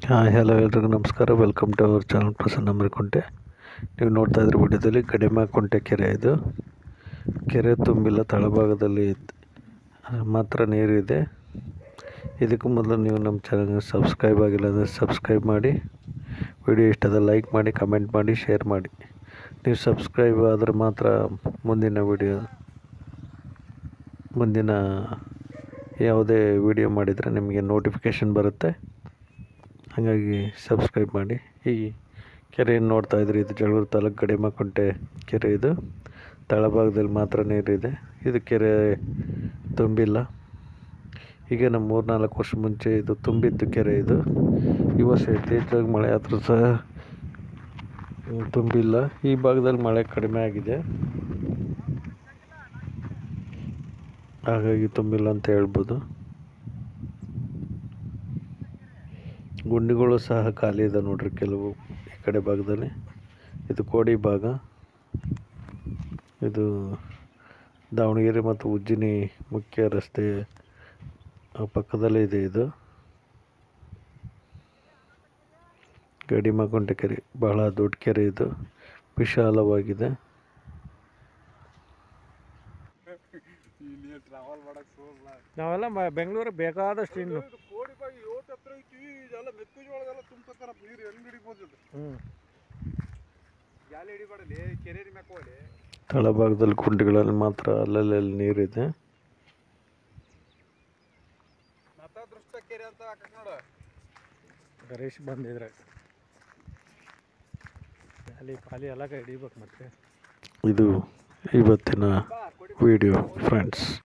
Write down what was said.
ಹಾಂ ಹಲೋ ಎಲ್ರಿಗೂ ನಮಸ್ಕಾರ welcome to our channel Prasanna Marikunte ನೀವು ನೋಡ್ತಾ ಇದ್ರ ವಿಡಿಯೋದಲ್ಲಿ ಗಡಿಮಾಕುಂಟೆ ಕೆರೆ ಇದು ಕೆರೆ ತುಂಬಿಲ್ಲ ತಳಭಾಗದಲ್ಲಿ ಮಾತ್ರ ನೀರಿದೆ ಇದಕ್ಕೂ ಮೊದಲು ನೀವು ನಮ್ಮ ಚಾನಲ್ಗೆ ಸಬ್ಸ್ಕ್ರೈಬ್ ಆಗಿಲ್ಲ ಅಂದರೆ ಸಬ್ಸ್ಕ್ರೈಬ್ ಮಾಡಿ ವಿಡಿಯೋ ಇಷ್ಟದ ಲೈಕ್ ಮಾಡಿ ಕಮೆಂಟ್ ಮಾಡಿ ಶೇರ್ ಮಾಡಿ ನೀವು ಸಬ್ಸ್ಕ್ರೈಬ್ ಆದರೆ ಮಾತ್ರ ಮುಂದಿನ ವಿಡಿಯೋ ಮುಂದಿನ ಯಾವುದೇ ವಿಡಿಯೋ ಮಾಡಿದರೆ ನಿಮಗೆ ನೋಟಿಫಿಕೇಷನ್ ಬರುತ್ತೆ ಹಾಗಾಗಿ ಸಬ್ಸ್ಕ್ರೈಬ್ ಮಾಡಿ ಈ ಕೆರೆಯನ್ನು ನೋಡ್ತಾ ಇದ್ರಿ ಇದು ಜಗಳೂರು ತಾಲೂಕು ಗಡಿಮಕುಂಟೆ ಕೆರೆ ಇದು ತಳಭಾಗದಲ್ಲಿ ಮಾತ್ರ ನೀರಿದೆ ಇದು ಕೆರೆ ತುಂಬಿಲ್ಲ ಈಗ ನಮ್ಮ ಮೂರ್ನಾಲ್ಕು ವರ್ಷ ಮುಂಚೆ ಇದು ತುಂಬಿದ್ದು ಕೆರೆ ಇದು ಈ ವರ್ಷ ಯಥೇಚ್ಛವಾಗಿ ಮಳೆ ಆದರೂ ಸಹ ಹ್ಮ್, ತುಂಬಿಲ್ಲ ಈ ಭಾಗದಲ್ಲಿ ಮಳೆ ಕಡಿಮೆ ಆಗಿದೆ ಹಾಗಾಗಿ ತುಂಬಿಲ್ಲ ಅಂತ ಹೇಳ್ಬೋದು ಗುಂಡಿಗಳು ಸಹ ಖಾಲಿ ಇದೆ ನೋಡ್ರಿ ಕೆಲವು ಈ ಕಡೆ ಭಾಗದಲ್ಲಿ ಇದು ಕೋಡಿ ಭಾಗ ಇದು ದಾವಣಗೆರೆ ಮತ್ತು ಉಜ್ಜಿನಿ ಮುಖ್ಯ ರಸ್ತೆ ಆ ಪಕ್ಕದಲ್ಲೇ ಇದೆ ಇದು ಗಡಿಮಗುಂಟೆ ಕೆರೆ ಬಹಳ ದೊಡ್ಡ ಕೆರೆ ಇದು ವಿಶಾಲವಾಗಿದೆ ನಾವೆಲ್ಲ ಮ- ಬೆಂಗಳೂರು ಬೇಕಾದಷ್ಟು ಇನ್ನು ಕೋಡಿ ಬಾಯಿ ಯೋಟ್ ಹತ್ರ ಐತಿ ಇದೆಲ್ಲ ಮೆಕ್ಕೆಜೋಳದೆಲ್ಲ ತುಂಬತಾರ ನೀರು ಹೆಂಗ್ ಹಿಡಿಬೋದು ಇದು ಹ್ಞೂ ಜಾಲಿ ಹಿಡಿಬಾಡಲಿ ಕೆರೆ ಮ್ಯಾಕ್ ಹೋಗಲಿ ತಳಭಾಗದಲ್ಲಿ ಗುಂಡಿಗಳಲ್ಲಿ ಮಾತ್ರ ಅಲ್ಲಲ್ಲಿ ನೀರಿದೆ ಮತ್ತ ದೃಷ್ಟ ಕೆರೆ ಅಂತ ಹಾಕಕ್ ನೋಡ ಗಣೇಶ್ ಬಂದಿದ್ರೆ ಖಾಲಿ ಖಾಲಿ ಎಲ್ಲ ಕೈ ಹಿಡಿಬೇಕು ಮತ್ತೆ ಇದು ಇವತ್ತಿನ ವಿಡಿಯೋ ಫ್ರೆಂಡ್ಸ್